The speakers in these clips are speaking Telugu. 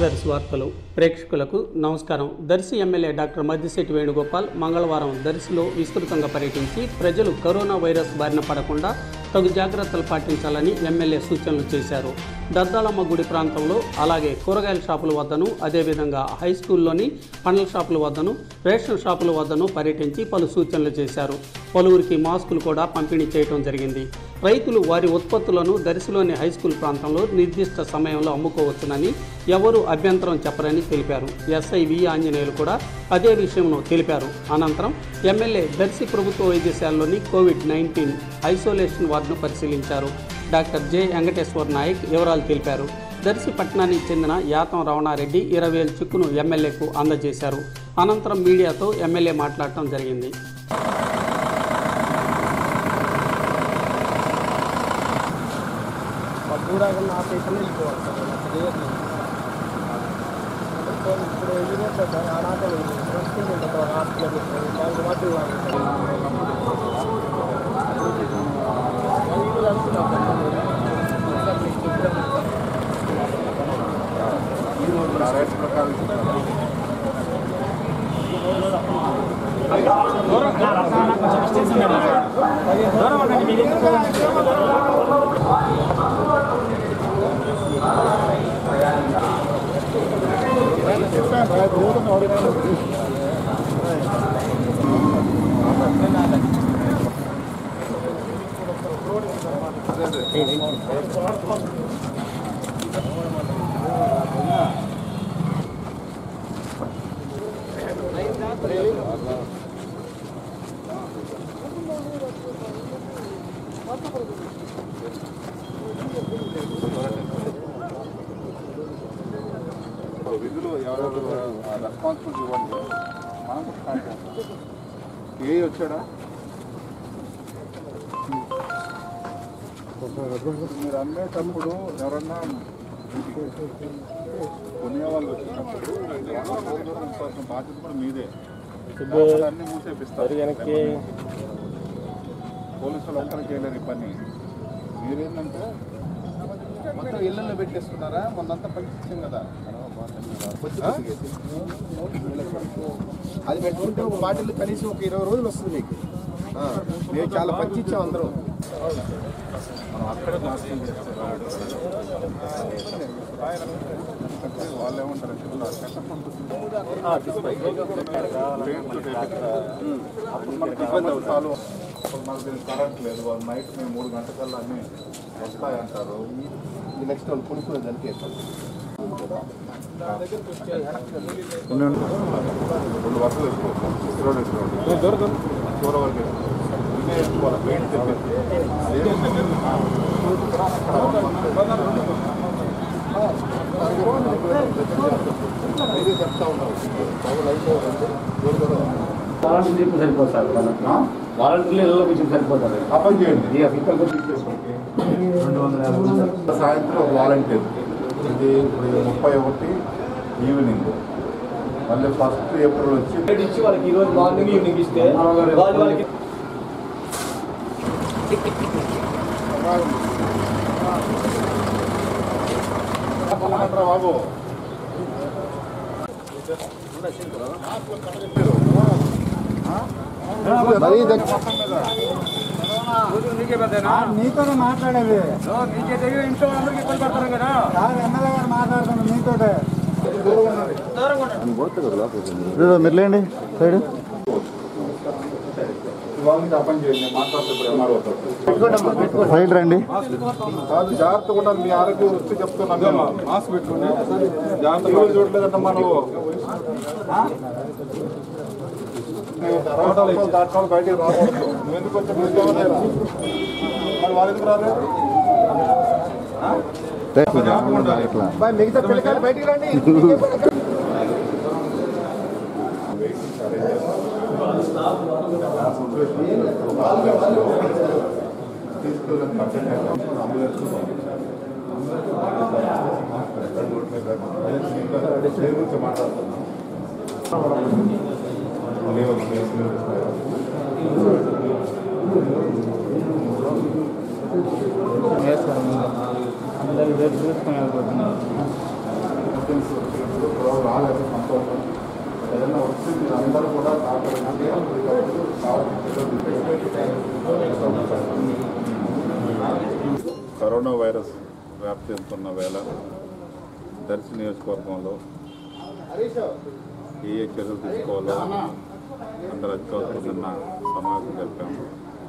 దర్శి వార్తలు ప్రేక్షకులకు నమస్కారం దర్శి ఎమ్మెల్యే డాక్టర్ మద్దిశెట్టి వేణుగోపాల్ మంగళవారం దర్శిలో విస్తృతంగా పర్యటించి ప్రజలు కరోనా వైరస్ బారిన పడకుండా తగు జాగ్రత్తలు పాటించాలని ఎమ్మెల్యే సూచనలు చేశారు దద్దాలమ్మ గుడి ప్రాంతంలో అలాగే కూరగాయల షాపుల వద్దను అదేవిధంగా హై స్కూల్లోని పండ్ల షాపుల వద్దను రేషన్ షాపుల వద్దను పర్యటించి పలు సూచనలు చేశారు పలువురికి మాస్కులు కూడా పంపిణీ చేయడం జరిగింది రైతులు వారి ఉత్పత్తులను దర్శిలోని హై స్కూల్ ప్రాంతంలో నిర్దిష్ట సమయంలో అమ్ముకోవచ్చునని ఎవరు అభ్యంతరం చెప్పరని తెలిపారు ఎస్ఐ వి ఆంజనేయులు కూడా అదే విషయంలో తెలిపారు అనంతరం ఎమ్మెల్యే దర్శి ప్రభుత్వ వైద్యశాలలోని కోవిడ్ నైన్టీన్ ఐసోలేషన్ వార్డును పరిశీలించారు డాక్టర్ జె వెంకటేశ్వర్ నాయక్ వివరాలు తెలిపారు దర్శి పట్టణానికి చెందిన యాతం రమణారెడ్డి ఇరవై వేల చిక్కును ఎమ్మెల్యేకు అందజేశారు అనంతరం మీడియాతో ఎమ్మెల్యే మాట్లాడటం జరిగింది చూడకుండా ఆ పేపర్లు వెళ్ళిపోవాలి సార్ అట్లా చేయట్లేదు ఇప్పుడు ఇప్పుడు యూనిట్ ఆ నాటలు వస్తుంది ఉంటుంది హాస్పిటల్ దానికి వాటి విధులు ఎవరెవరు రెస్పాన్సిబిలిటీ ఇవ్వండి మనం స్టార్ట్ చేస్తాం ఏ వచ్చాడా మీరు అమ్మేటప్పుడు ఎవరన్నా కొనే వాళ్ళు వచ్చినప్పుడు వాళ్ళ దూరం ఉంచాల్సిన బాధ్యత కూడా మీదే లేకపోతే అన్ని మూసేపిస్తారు పోలీసులు ఒక్కరికి చేయలేరు ఈ పని మీరేంటంటే మొత్తం ఇళ్ళల్లో పెట్టేస్తున్నారా మొన్నంతా పంపించాం కదా అది పెట్టుకుంటే ఒక బాటిల్ కనీసం ఒక ఇరవై రోజులు వస్తుంది మీకు ఆ, మేము చాలా పంచిచ్చాం అందరం మనం అక్కడే నాశనం చేస్తారు వాళ్ళు ఏమంటారు అప్పుడు మనకి ఇబ్బంది అవుతుంది చాలు అప్పుడు మనకు దీనికి కరెంట్ లేదు వాళ్ళు నైట్ మేము మూడు గంటకల్లా అన్నీ వస్తాయంటారు ఈ నెక్స్ట్ వాళ్ళు కొనుక్కునే దానికి రెండు వరుసలు వేసుకోవచ్చు రోడ్ వేసుకోండి దూర వరకు ఇదే వేసుకోవాలి పెయింట్ తెప్పించి ఇదే చెప్తా ఉన్నారు పౌరులు అయిపోవాలంటే దూర దూరం వాలంటీర్లు ఇప్పుడు సరిపోదు సార్ వాళ్ళకి. వాలంటీర్లు ఇళ్ళలో కూర్చొని సరిపోతారు ఆ పని చేయండి ఇక ఇక్కడ కూడా తీసేసుకోండి రెండు వందల యాభై రూపాయలు. సాయంత్రం వాలంటీర్ ఇది ఇప్పుడు ముప్పై ఒకటి ఈవినింగ్ మళ్ళీ ఫస్ట్ ఏప్రిల్ వచ్చి టికెట్ ఇచ్చి వాళ్ళకి ఈ రోజు మార్నింగ్ ఈవినింగ్ ఇస్తే వాళ్ళు వాళ్ళకి బాబు మరీ నీతోనే మాట్లాడేది కాదు ఎమ్మెల్యే గారు మాట్లాడుతున్నాను నీతోటే మెర్లేండి సైడ్ వాళ్ళకి ఆ పని చేయండి మాట్లాడితే ఇప్పుడు ఎంఆర్ఓ తో. సైడ్ రండి కాదు జాగ్రత్తగా ఉండాలి మీ ఆరోగ్యం వృత్తి చెప్తున్నాను మాస్క్ పెట్టుకోండి జాగ్రత్తగా చూడలేదంటే మనం దాటుకోవాలి బయటికి రాకూడదు నువ్వు ఎందుకు వచ్చి మరి వాళ్ళు ఎందుకు రాలేదు జాగ్రత్తగా ఉండాలి ఇట్లా మిగతా పిల్లకాయలు బయటికి రండి అందరికి రేపు చూసుకుని వెళ్ళిపోతున్నాం ఎమర్జెన్సీ వచ్చినప్పుడు ఎవరు రాలేదు సంతోషం ఏదైనా వచ్చి మీరు అందరూ కూడా సహకరించి అప్పటికప్పుడు కావాల్సిన చర్యలు కరోనా వైరస్ వ్యాప్తి చెందుతున్న వేళ దర్శి నియోజకవర్గంలో ఏ ఏ చర్యలు తీసుకోవాలో అందరు అధికారులతో నిన్న సమావేశం జరిపాము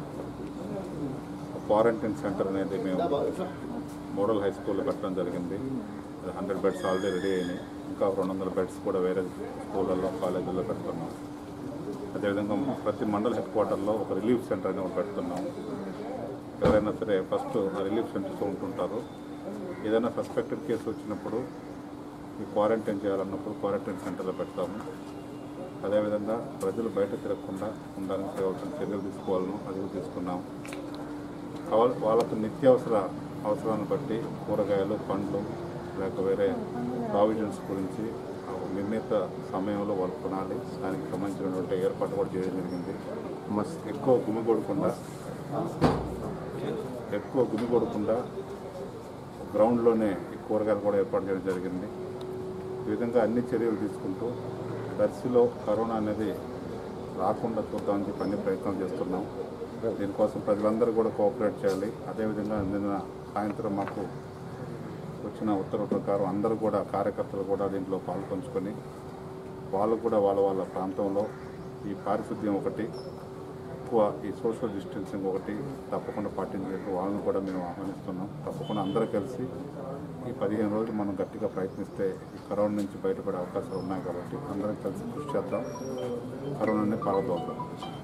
క్వారంటైన్ సెంటర్ అనేది మేము మోడల్ హై స్కూల్లో పెట్టడం జరిగింది హండ్రెడ్ బెడ్స్ ఆల్రెడీ రెడీ అయినాయి ఇంకా రెండు వందల బెడ్స్ కూడా వేరే స్కూళ్ళల్లో కాలేజీల్లో పెడుతున్నాం అదేవిధంగా ప్రతి మండల హెడ్ క్వార్టర్లో ఒక రిలీఫ్ సెంటర్గా ఒకటి పెడుతున్నాం ఎవరైనా సరే ఫస్ట్ ఆ రిలీఫ్ సెంటర్స్ ఉంటుంటారు ఏదైనా సస్పెక్టెడ్ కేసు వచ్చినప్పుడు ఈ క్వారంటైన్ చేయాలన్నప్పుడు క్వారంటైన్ సెంటర్లో పెడతాము అదేవిధంగా ప్రజలు బయట తిరగకుండా ఉండడానికి కావాల్సిన చర్యలు తీసుకోవాలను అది కూడా తీసుకున్నాం కావాలి వాళ్ళకు నిత్యావసర అవసరాలను బట్టి కూరగాయలు పండ్లు లేక వేరే ప్రావిజన్స్ గురించి ఆ నిర్ణీత సమయంలో వాళ్ళు కొనాలి దానికి సంబంధించినటువంటి ఏర్పాటు కూడా చేయడం జరిగింది మస్ ఎక్కువ గుమిగూడకుండా ఎక్కువ గుమిగూడకుండా గ్రౌండ్లోనే ఈ కూరగాయలు కూడా ఏర్పాటు చేయడం జరిగింది ఈ విధంగా అన్ని చర్యలు తీసుకుంటూ దర్శిలో కరోనా అనేది రాకుండా చూద్దామని చెప్పి అన్ని ప్రయత్నాలు చేస్తున్నాం దీనికోసం ప్రజలందరూ కూడా కోఆపరేట్ చేయాలి అదేవిధంగా నిన్న సాయంత్రం మాకు వచ్చిన ఉత్తర్వు ప్రకారం అందరూ కూడా కార్యకర్తలు కూడా దీంట్లో పాల్పంచుకొని వాళ్ళు కూడా వాళ్ళ వాళ్ళ ప్రాంతంలో ఈ పారిశుద్ధ్యం ఒకటి ఎక్కువ ఈ సోషల్ డిస్టెన్సింగ్ ఒకటి తప్పకుండా పాటించేట్టు వాళ్ళని కూడా మేము ఆహ్వానిస్తున్నాం తప్పకుండా అందరూ కలిసి ఈ పదిహేను రోజులు మనం గట్టిగా ప్రయత్నిస్తే ఈ కరోనా నుంచి బయటపడే అవకాశాలు ఉన్నాయి కాబట్టి అందరం కలిసి కృషి చేద్దాం కరోనాని పాల్గొద్దాం